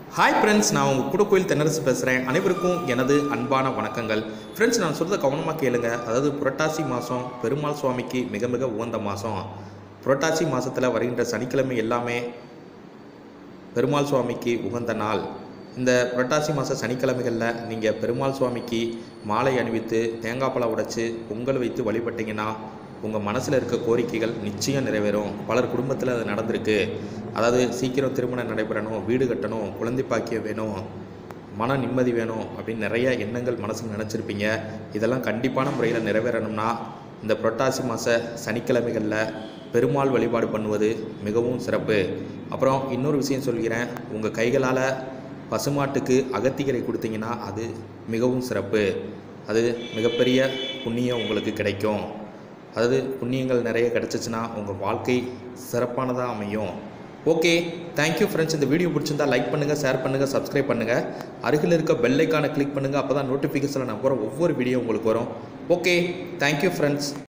hi friends நான் உங்கள் கூட கோயில் தென்னரசு பேசுகிறேன் அனைவருக்கும் எனது அன்பான வணக்கங்கள் ஃப்ரெண்ட்ஸ் நான் சொல்கிறத கவனமாக கேளுங்க அதாவது புரட்டாசி மாதம் பெருமாள் சுவாமிக்கு மிக மிக உகந்த மாதம் புரட்டாசி மாதத்தில் வருகின்ற சனிக்கிழமை எல்லாமே பெருமாள் சுவாமிக்கு உகந்த நாள் இந்த புரட்டாசி மாத சனிக்கிழமைகளில் நீங்கள் பெருமாள் சுவாமிக்கு மாலை அணிவித்து தேங்காய் பழம் உடைச்சு பொங்கல் வைத்து வழிபட்டீங்கன்னா உங்கள் மனசில் இருக்க கோரிக்கைகள் நிச்சயம் நிறைவேறும் பலர் குடும்பத்தில் அது நடந்திருக்கு அதாவது சீக்கிரம் திருமணம் நடைபெறணும் வீடு கட்டணும் குழந்தை பாக்கியம் வேணும் மன நிம்மதி வேணும் அப்படின்னு நிறைய எண்ணங்கள் மனசில் நினச்சிருப்பீங்க இதெல்லாம் கண்டிப்பான முறையில் நிறைவேறணும்னா இந்த புரட்டாசி மாத சனிக்கிழமைகளில் பெருமாள் வழிபாடு பண்ணுவது மிகவும் சிறப்பு அப்புறம் இன்னொரு விஷயம் சொல்கிறேன் உங்கள் கைகளால் பசுமாட்டுக்கு அகத்திக்கரை கொடுத்தீங்கன்னா அது மிகவும் சிறப்பு அது மிகப்பெரிய புண்ணியம் உங்களுக்கு கிடைக்கும் அதாவது புண்ணியங்கள் நிறைய கிடச்சிச்சின்னா உங்கள் வாழ்க்கை சிறப்பானதாக அமையும் ஓகே தேங்க்யூ ஃப்ரெண்ட்ஸ் இந்த வீடியோ பிடிச்சிருந்தா லைக் பண்ணுங்கள் ஷேர் பண்ணுங்கள் சப்ஸ்கிரைப் பண்ணுங்கள் அருகில் இருக்க பெல் ஐக்கானை கிளிக் பண்ணுங்கள் அப்போ தான் நோட்டிஃபிகேஷனில் நான் போகிற ஒவ்வொரு வீடியோ உங்களுக்கு வரும் ஓகே தேங்க்யூ ஃப்ரெண்ட்ஸ்